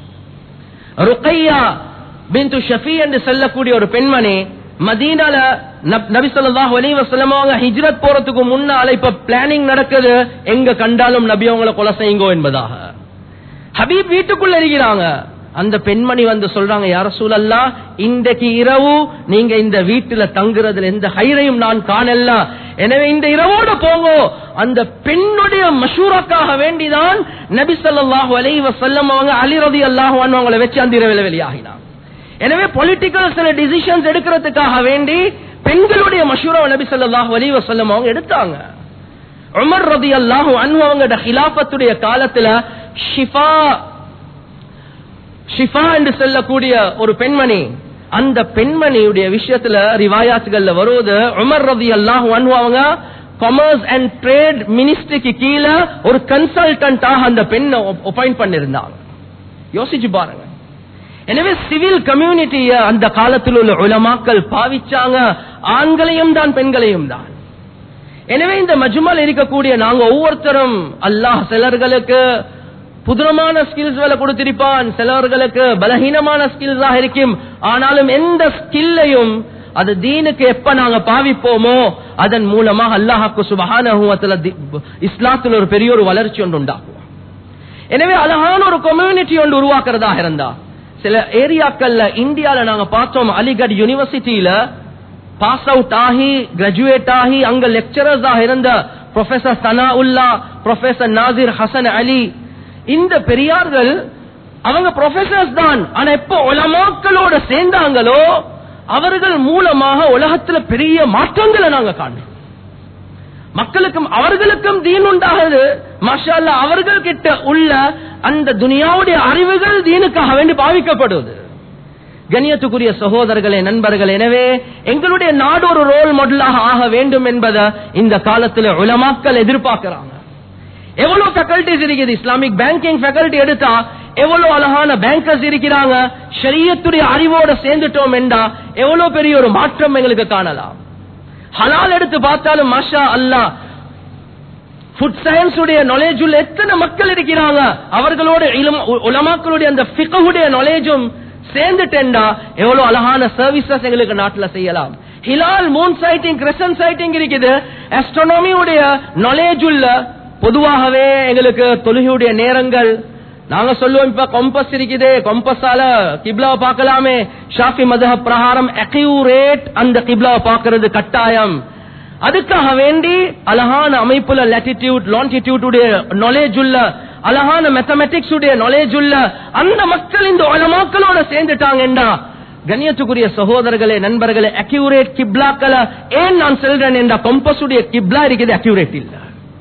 ருக்கையா பின்து ஷஃபி என்று சொல்லக்கூடிய ஒரு பெண்மணி மதீனால நப்- நபி ஸல்லல்லாஹு அலைஹி வஸல்லம் அவங்க ஹிஜ்ரத் போறதுக்கு முன்னால இப்ப பிளானிங் நடக்குது எங்க கண்டாலும் நபி அவங்கள கொலை செய்யுங்கோ என்பதாக ஹபீப் வீட்டுக்குள்ள இருக்கிறாங்க அந்த பெண்மணி வந்து சொல்றாங்க யார சூழல்லா இன்றைக்கு இரவு நீங்க இந்த வீட்டுல தங்குறதுல எந்த ஹைரையும் நான் காணல எனவே இந்த இரவோட போங்க அந்த பெண்ணுடைய மஷூராக்காக வேண்டிதான் நபி ஸல்லல்லாஹு அலைஹி வஸல்லம் அவங்க அலி ரலியல்லாஹு அன்ஹு அவங்களை வச்சு அந்த இரவில் வெளியாகினாங்க எனவே பொலிட்டிக்கல் சில டிசிஷன்ஸ் எடுக்கிறதுக்காக வேண்டி பெண்களுடைய மஷூரா நபி ஸல்லல்லாஹு அலைஹி வஸல்லம் அவங்க எடுத்தாங்க உமர் ரலியல்லாஹு அன்ஹு அவங்களோட ஹிலாஃபத்துடைய காலத்துல ஷிஃபா ஷிஃபா என்று சொல்லக்கூடிய ஒரு பெண்மணி அந்த பெண்மணியுடைய விஷயத்துல ரிவாயாத்துகள்ல வருவது உமர் ரதி அல்லாஹ் அவங்க காமர்ஸ் அண்ட் ட்ரேட் மினிஸ்ட்ரிக்கு கீழே ஒரு கன்சல்டன்டாக அந்த பெண்ணை அப்பாயிண்ட் பண்ணிருந்தாங்க யோசிச்சு பாருங்க எனவே சிவில் கம்யூனிட்டிய அந்த காலத்தில் உள்ள உலமாக்கள் பாவிச்சாங்க ஆண்களையும் தான் பெண்களையும் தான் எனவே இந்த மஜ்மல் இருக்கக்கூடிய நாங்க ஒவ்வொருத்தரும் அல்லாஹ் சிலர்களுக்கு புதுரமான ஸ்கில்ஸ் வேலை கொடுத்திருப்பான் சிலர்களுக்கு பலகீனமான ஸ்கில்ஸாக இருக்கும் ஆனாலும் எந்த ஸ்கில்லையும் அது தீனுக்கு எப்ப நாங்க பாவிப்போமோ அதன் மூலமா அல்லாஹாக்கு சுபஹானஹு வ தஆலா தி- இஸ்லாத்தில் ஒரு பெரிய ஒரு வளர்ச்சி ஒன்று உண்டாக்குவோம் எனவே அழகான ஒரு கம்யூனிட்டி ஒன்று உருவாக்குறதாக இருந்தா சில ஏரியாக்கள்ல இந்தியால நாங்க பார்த்தோம் அலிகட் யூனிவர்சிட்டியில பாஸ் அவுட் ஆகி கிராஜுவேட் ஆகி அங்க லெக்சரர்ஸ் இருந்த ப்ரொஃபசர் சனாஉல்லா ப்ரொஃபசர் நாசிர் ஹசன் அலி இந்த பெரியார்கள் அவங்க ப்ரொஃபசர்ஸ் தான் ஆனா எப்போ உலமாக்களோட சேர்ந்தாங்களோ அவர்கள் மூலமாக உலகத்துல பெரிய மாற்றங்களை நாங்க காண்றோம் மக்களுக்கும் அவர்களுக்கும் தீன் உண்டாகுது மாஷா அல்லாஹ் அவர்கள் கிட்ட உள்ள அந்த துனியாவுடைய அறிவுகள் தீனுக்காக வேண்டி பாவிக்கப்படுவது கண்ணியத்துக்குரிய சகோதரர்களே நண்பர்கள் எனவே எங்களுடைய நாடு ஒரு ரோல் மாடலாக ஆக வேண்டும் என்பதை இந்த காலத்துல உலமாக்கள் எதிர்பார்க்கிறாங்க எவ்வளவு ஃபேக்கல்டிஸ் இருக்குது இஸ்லாமிக் பேங்கிங் ஃபேக்கல்டி எடுத்தா எவ்வளவு அழகான பேங்கர்ஸ் இருக்கிறாங்க ஷரியத்துடைய அறிவோட சேர்ந்துட்டோம் என்றா எவ்வளவு பெரிய ஒரு மாற்றம் எங்களுக்கு காணலாம் ஹலால் எடுத்து பார்த்தாலும் மாஷா அல்லாஹ் ஃபுட் சயின்ஸ் உடைய நாலேஜ் உள்ள எத்தனை மக்கள் இருக்கிறாங்க அவர்களோட இளம் உ- உலமாக்களுடைய அந்த ஃபிகஹுடைய நாலேஜும் சேர்ந்துட்டேன்டா எவ்வளவு அழகான சர்வீசஸ் எங்களுக்கு நாட்டுல செய்யலாம் ஹிலால் மூன் சைட்டிங் கிரசன் சைட்டிங் இருக்குது astronomy உடைய நாலேஜ் உள்ள பொதுவாகவே எங்களுக்கு தொழுகையுடைய நேரங்கள் நாங்க சொல்லுவோம் இப்ப கொம்பஸ் இருக்குதே கொம்பஸால கிப்லாவை பார்க்கலாமே ஷாஃபி மதஹ பிரகாரம் அக்யூரேட் அந்த கிப்லாவை பார்க்கிறது கட்டாயம் அதுக்காக வேண்டி அழகான அமைப்புல லாட்டிடியூட் லான்டிடியூட் உடைய நாலேஜ் உள்ள அழகான மேத்தமெட்டிக்ஸ் உடைய நாலேஜ் உள்ள அந்த மக்கள் இந்த உலமாக்களோட சேர்ந்துட்டாங்கடா கண்ணியத்துக்குரிய சகோதரர்களே நண்பர்களே அக்யூரேட் கிப்லாக்களை ஏன் நான் சொல்றேன் என்ற கொம்பஸ் உடைய கிப்லா இருக்குது அக்யூரேட் இல்ல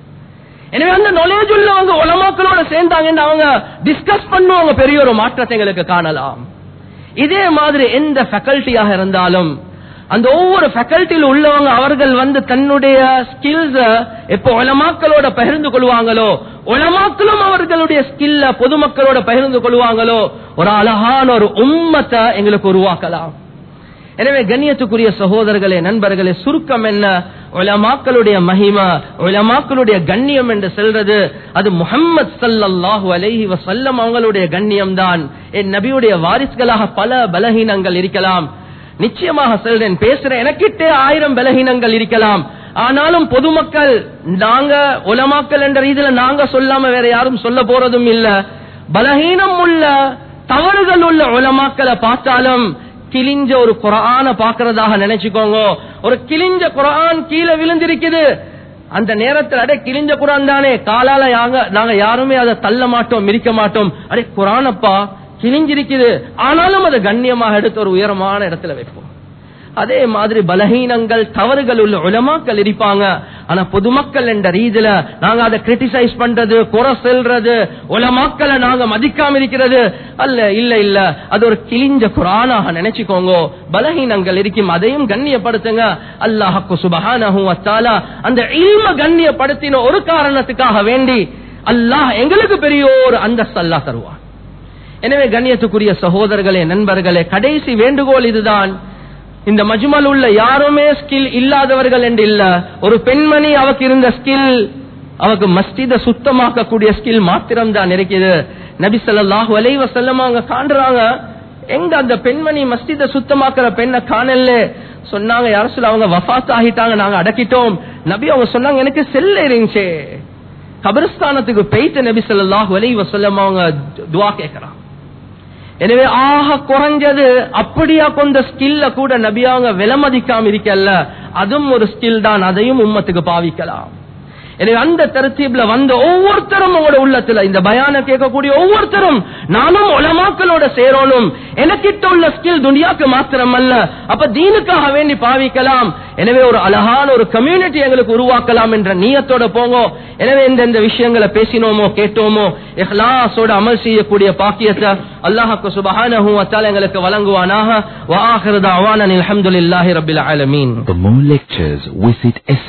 எனவே அந்த நாலேஜ் உள்ளவங்க உலமாக்களோட சேர்ந்தாங்கன்னு அவங்க டிஸ்கஸ் பண்ணுவாங்க பெரிய ஒரு மாற்றத்தை எங்களுக்கு காணலாம் இதே மாதிரி எந்த ஃபேக்கல்ட்டியாக இருந்தாலும் அந்த ஒவ்வொரு ஃபேக்கல்ட்டியில் உள்ளவங்க அவர்கள் வந்து தன்னுடைய ஸ்கில்ஸ எப்போ உலமாக்களோட பகிர்ந்து கொள்வாங்களோ உலமாக்களும் அவர்களுடைய ஸ்கில்ல பொதுமக்களோட பகிர்ந்து கொள்வாங்களோ ஒரு அழகான ஒரு உம்மத்தை எங்களுக்கு உருவாக்கலாம் எனவே கண்ணியத்துக்குரிய சகோதரர்களே நண்பர்களே சுருக்கம் என்ன உலமாக்களுடைய மகிமா உலமாக்களுடைய கண்ணியம் என்று சொல்றது அது முஹம்மது ஸல்லல்லாஹு அலைஹி வஸல்லம் அவங்களுடைய கண்ணியம் தான் என் நபியுடைய வாரிசுகளாக பல பலகீனங்கள் இருக்கலாம் நிச்சயமாக சொல்றேன் பேசுறேன் எனக்கிட்டே ஆயிரம் பலகீனங்கள் இருக்கலாம் ஆனாலும் பொதுமக்கள் நாங்க உலமாக்கள் என்ற ரீதியில நாங்க சொல்லாம வேற யாரும் சொல்ல போறதும் இல்ல பலகீனம் உள்ள தவறுகள் உள்ள உலமாக்களை பார்த்தாலும் கிழிஞ்ச ஒரு குரான பாக்குறதாக நினைச்சுக்கோங்க ஒரு கிழிஞ்ச குரான் கீழே விழுந்திருக்குது அந்த நேரத்தில் அடே கிழிஞ்ச குரான் தானே காலால யாங்க நாங்க யாருமே அதை தள்ள மாட்டோம் மிரிக்க மாட்டோம் அடே குரானப்பா கிழிஞ்சிருக்குது ஆனாலும் அதை கண்ணியமாக எடுத்து ஒரு உயரமான இடத்துல வைப்போம் அதே மாதிரி பலகீனங்கள் தவறுகள் உள்ள உலமாக்கள் இருப்பாங்க ஆனா பொதுமக்கள் என்ற ரீதியில நாங்க அதை கிரிட்டிசைஸ் பண்றது குறை செல்றது உலமாக்களை நாங்க மதிக்காம இருக்கிறது அல்ல இல்ல இல்ல அது ஒரு கிழிஞ்ச குரானாக நினைச்சுக்கோங்க பலகீனங்கள் இருக்கும் அதையும் கண்ணியப்படுத்துங்க அல்லாஹக்கு சுபஹானஹு வத்தாலா அந்த இல்ம கண்ணியப்படுத்தின ஒரு காரணத்துக்காக வேண்டி அல்லாஹ் எங்களுக்கு பெரிய ஒரு அந்தஸ்து அல்லாஹ் தருவான் எனவே கண்ணியத்துக்குரிய சகோதரர்களே நண்பர்களே கடைசி வேண்டுகோள் இதுதான் இந்த மஜ்மல் உள்ள யாருமே ஸ்கில் இல்லாதவர்கள் என்று இல்ல ஒரு பெண்மணி அவக்கு இருந்த ஸ்கில் அவக்கு மஸ்ஜித சுத்தமாக்கக்கூடிய ஸ்கில் மாத்திரம் தான் இருக்குது நபி ஸல்லல்லாஹு அலைஹி வஸல்லம் அவங்க காண்றாங்க எங்க அந்த பெண்மணி மஸ்ஜித சுத்தமாக்குற பெண்ணை காணல சொன்னாங்க யார சொல்ல அவங்க வஃபாத் ஆகிட்டாங்க நாங்க அடக்கிட்டோம் நபி அவங்க சொன்னாங்க எனக்கு செல்ல இருந்துச்சு கபரஸ்தானத்துக்கு பெய்த நபி ஸல்லல்லாஹு அலைஹி வஸல்லம் அவங்க துஆ கேக்குறாங்க எனவே ஆக குறைஞ்சது அப்படியா கொண்ட ஸ்கில்ல கூட நபியாங்க விலமதிக்காம இருக்கல்ல அதுவும் ஒரு ஸ்கில் தான் அதையும் உம்மத்துக்கு பாவிக்கலாம் எனவே அந்த தரத்தீப்ல வந்த ஒவ்வொருத்தரும் உங்களோட உள்ளத்துல இந்த பயான கேட்கக்கூடிய ஒவ்வொருத்தரும் நானும் உலமாக்களோட சேரணும் எனக்கிட்ட உள்ள ஸ்கில் துனியாக்கு மாத்திரம் அல்ல அப்ப தீனுக்காக வேண்டி பாவிக்கலாம் எனவே ஒரு அழகான ஒரு கம்யூனிட்டி எங்களுக்கு உருவாக்கலாம் என்ற நீயத்தோட போங்க எனவே எந்தெந்த விஷயங்களை பேசினோமோ கேட்டோமோ இஹ்லாஸோட அமல் செய்யக்கூடிய பாக்கியத்தை அல்லாஹுக்கு சுபஹானஹு வ தஆலா எங்களுக்கு வழங்குவானாக வ ஆகிரு தஅவானா அல்ஹம்துலில்லாஹி ரப்பில் ஆலமீன் For more lectures, visit